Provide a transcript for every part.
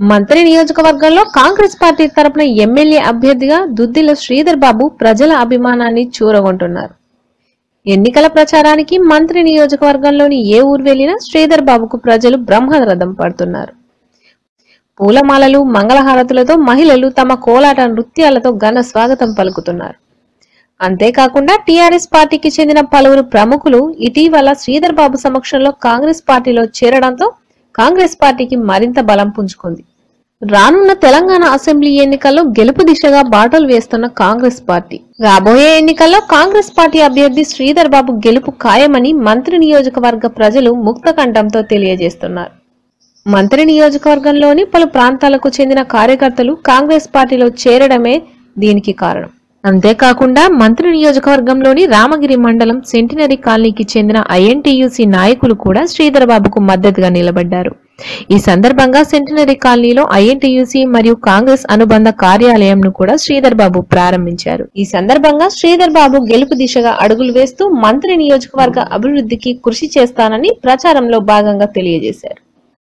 మంత్రి నియోజకవర్గంలో కాంగ్రెస్ పార్టీ తరపున ఎమ్మెల్యే అభ్యర్థిగా దుద్దిల శ్రీధర్ బాబు ప్రజల అభిమానాన్ని చూరగొంటున్నారు ఎన్నికల ప్రచారానికి మంత్రి నియోజకవర్గంలోని ఏ ఊరు వెళ్లినా శ్రీధర్ బాబుకు ప్రజలు బ్రహ్మరథం పడుతున్నారు పూలమాలలు మంగళహారతులతో మహిళలు తమ కోలాట నృత్యాలతో ఘన స్వాగతం పలుకుతున్నారు అంతేకాకుండా టీఆర్ఎస్ పార్టీకి చెందిన పలువురు ప్రముఖులు ఇటీవల శ్రీధర్ బాబు సమక్షంలో కాంగ్రెస్ పార్టీలో చేరడంతో కాంగ్రెస్ పార్టీకి మరింత బలం పుంజుకుంది రానున్న తెలంగాణ అసెంబ్లీ ఎన్నికల్లో గెలుపు దిశగా బాటలు వేస్తున్న కాంగ్రెస్ పార్టీ రాబోయే ఎన్నికల్లో కాంగ్రెస్ పార్టీ అభ్యర్థి శ్రీధర్ బాబు గెలుపు ఖాయమని మంత్రి నియోజకవర్గ ప్రజలు ముక్తకంఠంతో తెలియజేస్తున్నారు మంత్రి నియోజకవర్గంలోని పలు ప్రాంతాలకు చెందిన కార్యకర్తలు కాంగ్రెస్ పార్టీలో చేరడమే దీనికి కారణం అంతేకాకుండా మంత్రి నియోజకవర్గంలోని రామగిరి మండలం సెంటినరీ కాలనీకి చెందిన ఐఎన్టీయూసీ నాయకులు కూడా శ్రీధర్ బాబుకు మద్దతుగా నిలబడ్డారు ఈ సందర్భంగా సెంటినరీ కాలనీలో ఐఎన్టీయూసీ మరియు కాంగ్రెస్ అనుబంధ కార్యాలయంను కూడా శ్రీధర్ బాబు ప్రారంభించారు ఈ సందర్భంగా శ్రీధర్ బాబు గెలుపు దిశగా అడుగులు వేస్తూ మంత్రి నియోజకవర్గ అభివృద్ధికి కృషి చేస్తానని ప్రచారంలో భాగంగా తెలియజేశారు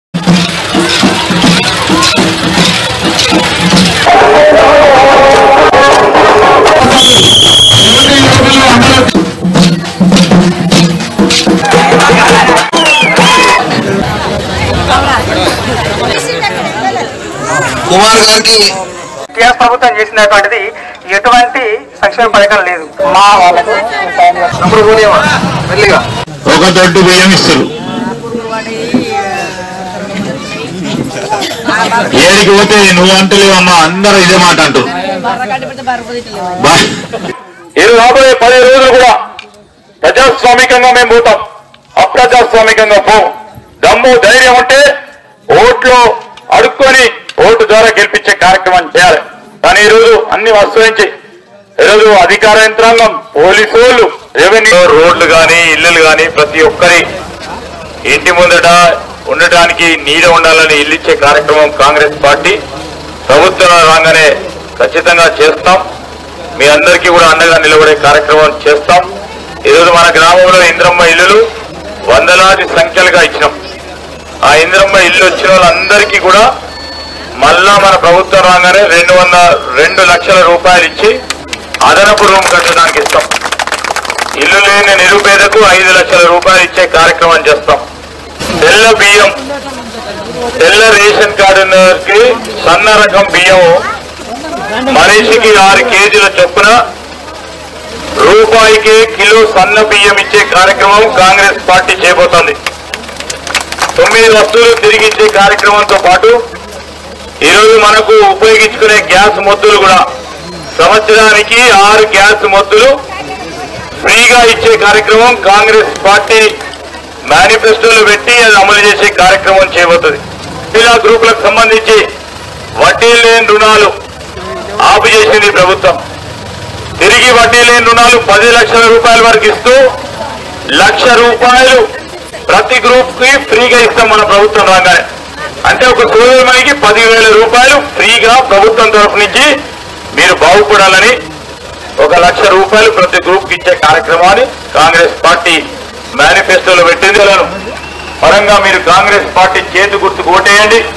కుమార్ గారికి టీఆర్ఎస్ ప్రభుత్వం చేసినటువంటిది ఎటువంటి సంక్షేమ పథకం లేదు మా వాళ్ళకు అప్పుడు పోనేవా మెల్లిగా ఒక దొడ్డు బియ్యం ఇస్తారు ఏడికి పోతే నువ్వు అంటలేవమ్మా అందరూ ఇదే మాట అంటారు బా- ఇది రాబోయే పది రోజులు కూడా ప్రజాస్వామికంగా మేము పోతాం అప్రజాస్వామికంగా పో దమ్ము ధైర్యం ఉంటే ఓట్లు అడుక్కొని ఓటు ద్వారా గెలిపించే కార్యక్రమం చేయాలి కానీ ఈరోజు అన్ని వస్తువుంచి ఈరోజు అధికార యంత్రాంగం పోలీసు వాళ్ళు రెవెన్యూ రోడ్లు కానీ ఇల్లులు కానీ ప్రతి ఒక్కరి ఇంటి ముందట ఉండటానికి నీడ ఉండాలని ఇల్లు ఇచ్చే కార్యక్రమం కాంగ్రెస్ పార్టీ ప్రభుత్వం రాగానే ఖచ్చితంగా చేస్తాం మీ అందరికీ కూడా అండగా నిలబడే కార్యక్రమం చేస్తాం ఈరోజు మన గ్రామంలో ఇంద్రమ్మ ఇల్లులు వందలాది సంఖ్యలుగా ఇచ్చినాం ఆ ఇంద్రమ్మ ఇల్లు వచ్చిన వాళ్ళందరికీ కూడా మళ్ళా మన ప్రభుత్వం రాగానే రెండు వందల రెండు లక్షల రూపాయలు ఇచ్చి అదనపు రూమ్ కట్టడానికి ఇస్తాం ఇల్లు లేని నిరుపేదకు ఐదు లక్షల రూపాయలు ఇచ్చే కార్యక్రమం చేస్తాం తెల్ల బియ్యం తెల్ల రేషన్ కార్డు ఉన్నవారికి సన్న రకం బియ్యం మనిషికి ఆరు కేజీల చొప్పున రూపాయికి కిలో సన్న బియ్యం ఇచ్చే కార్యక్రమం కాంగ్రెస్ పార్టీ చేయబోతోంది తొమ్మిది వస్తువులు తిరిగి ఇచ్చే కార్యక్రమంతో పాటు ఈరోజు మనకు ఉపయోగించుకునే గ్యాస్ మొద్దులు కూడా సంవత్సరానికి ఆరు గ్యాస్ మొద్దులు ఫ్రీగా ఇచ్చే కార్యక్రమం కాంగ్రెస్ పార్టీ మేనిఫెస్టోలో పెట్టి అది అమలు చేసే కార్యక్రమం చేయబోతుంది మహిళా గ్రూపులకు సంబంధించి వడ్డీ లేని రుణాలు ఆపు చేసింది ప్రభుత్వం తిరిగి వడ్డీ లేని రుణాలు పది లక్షల రూపాయల వరకు ఇస్తూ లక్ష రూపాయలు ప్రతి గ్రూప్ కి ఫ్రీగా ఇస్తాం మన ప్రభుత్వం రాగానే అంటే ఒక సోదరుమణికి పదివేల రూపాయలు ఫ్రీగా ప్రభుత్వం తరఫు నుంచి మీరు బాగుపడాలని ఒక లక్ష రూపాయలు ప్రతి గ్రూప్ కి ఇచ్చే కార్యక్రమాన్ని కాంగ్రెస్ పార్టీ మేనిఫెస్టోలో పెట్టింది పరంగా మీరు కాంగ్రెస్ పార్టీ చేతి గుర్తు ఓటేయండి